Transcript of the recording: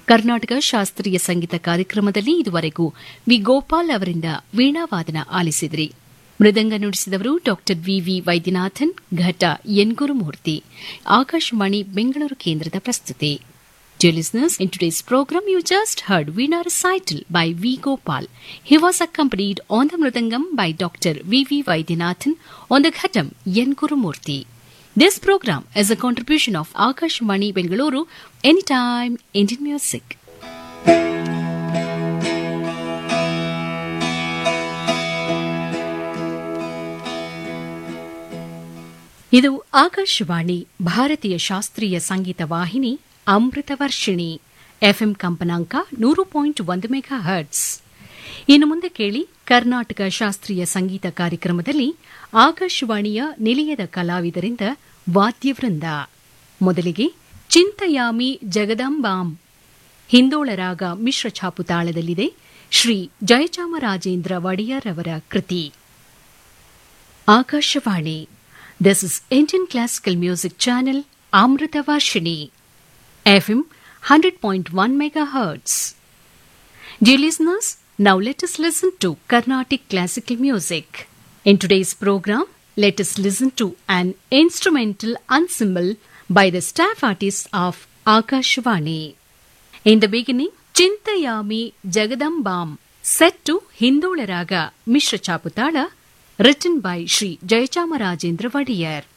ಕರ್ನಾಟಕ ಶಾಸ್ತ್ರೀಯ ಸಂಗೀತ ಕಾರ್ಯಕ್ರಮದಲ್ಲಿ ಇದುವರೆಗೂ ವಿ ಗೋಪಾಲ್ ಅವರಿಂದ ವೀಣಾವಾದನ ಆಲಿಸಿದ್ರಿ ಮೃದಂಗ ನುಡಿಸಿದವರು ಡಾಕ್ಟರ್ ವಿವಿ ವೈದ್ಯನಾಥನ್ ಘಟ ಎನ್ ಗುರುಮೂರ್ತಿ ಆಕಾಶವಾಣಿ ಬೆಂಗಳೂರು ಕೇಂದ್ರದ ಪ್ರಸ್ತುತಿ Dear listeners, in today's program you just heard Veena recital by V. Gopal. He was accompanied on the Mridangam by Dr. V. V. Vaidyanathan on the Ghatam N. Gurumurthy. This program is a contribution of Akashvani Bengaluru, Anytime Indian Music. ಇದು ಆಕಾಶವಾಣಿ ಭಾರತೀಯ ಶಾಸ್ತ್ರೀಯ ಸಂಗೀತ ವಾಹಿನಿ ಅಮೃತ Varshini FM ಕಂಪನಾಂಕ ನೂರು point ಒಂದು mega hertz ಇನ್ನು ಮುಂದೆ ಕೇಳಿ ಕರ್ನಾಟಕ ಶಾಸ್ತ್ರೀಯ ಸಂಗೀತ ಕಾರ್ಯಕ್ರಮದಲ್ಲಿ ಆಕಾಶವಾಣಿಯ ನಿಲಯದ ಕಲಾವಿದರಿಂದ ವಾದ್ಯವೃಂದ ಮೊದಲಿಗೆ ಚಿಂತಯಾಮಿ ಜಗದಂಬಾಂ ಹಿಂದೋಳ ರಾಗ ಮಿಶ್ರ ಛಾಪು ತಾಳದಲ್ಲಿದೆ ಶ್ರೀ ಜಯಚಾಮರಾಜೇಂದ್ರ ಒಡೆಯರ್ ಅವರ ಕೃತಿ Akashvani this is Indian classical music channel Amrutha Varshini FM 100.1 megahertz. Dear listeners, now let us listen to Carnatic classical music. In today's program, let us listen to an instrumental ensemble by the staff artists of Akashvani. In the beginning, Chintayami Jagadambam, set to Hindola Raga Mishra Chaputala, written by Sri Jayachamaragendra Vadiyar.